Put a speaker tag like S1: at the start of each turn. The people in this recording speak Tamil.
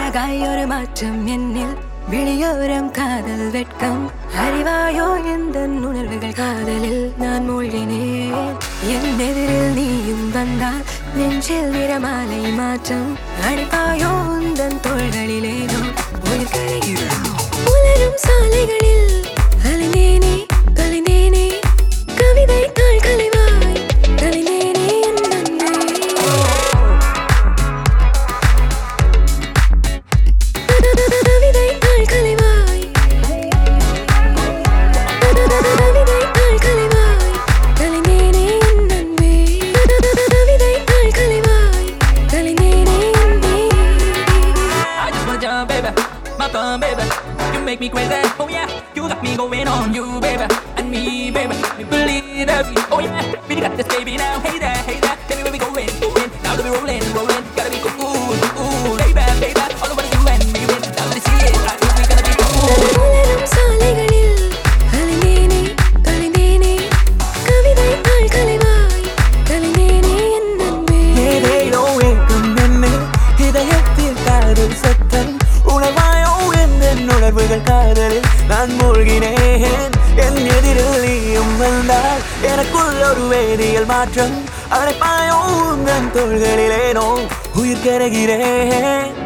S1: அழகாய் ஒரு மாற்றம் என்னில் விழியோரம் காதல் வெட்கம் அறிவாயோ எந்த உணர்வுகள் காதலில் நான் மூழ்கினேன் என் எதிரில் நீயும் வந்தால் நெஞ்சில் நிறமாலை மாற்றம் அடிப்பாயோ உந்தன் தோள்களிலேனோ உயிர் கரைகிறோம் உலரும் சாலைகளில் அலைந்தேனே தொலைந்தேனே கவிதை தாள் கலைவாய் கலைந்தேனே என் அன்பே கவிதை தாள் கலைவாய் கவிதை தாள் கலைவாய் கலைந்தேனே என் அன்பே கவிதை தாள் கலைவாய் கலைந்தேனே அன்பே
S2: I just wanna jump, baby. My fun, baby. You make me crazy. Oh yeah, you got me going on you, baby. And me, baby. Me believe that we, oh yeah. We got this baby now. Hey there, hey there. Tell me where we going, going. Now that we rolling, rolling. Gotta be cool, ooh, baby, baby. All over you and me, win. Now that I see it, I think we gonna be cool.
S1: உலரும் சாலைகளில் அலைந்தேனே தொலைந்தேனே கவிதை தாள் கலைவாய் கலைந்தேனே என் அன்பே
S3: ஏதேனோ ஏக்கம் என்ன இதயத்தில் காதல் சத்தம் உணர்வாயோ எந்த உணர்வுகள் காதலில் நான் மூழ்கினேன் என் எதிரில் நீயும் வந்தால் எனக்குள் ஒரு வேதியியல் மாற்றம் அழைப்பாயோ உந்தன் தோள்களிலேனோ உயிர் கருகிறேன்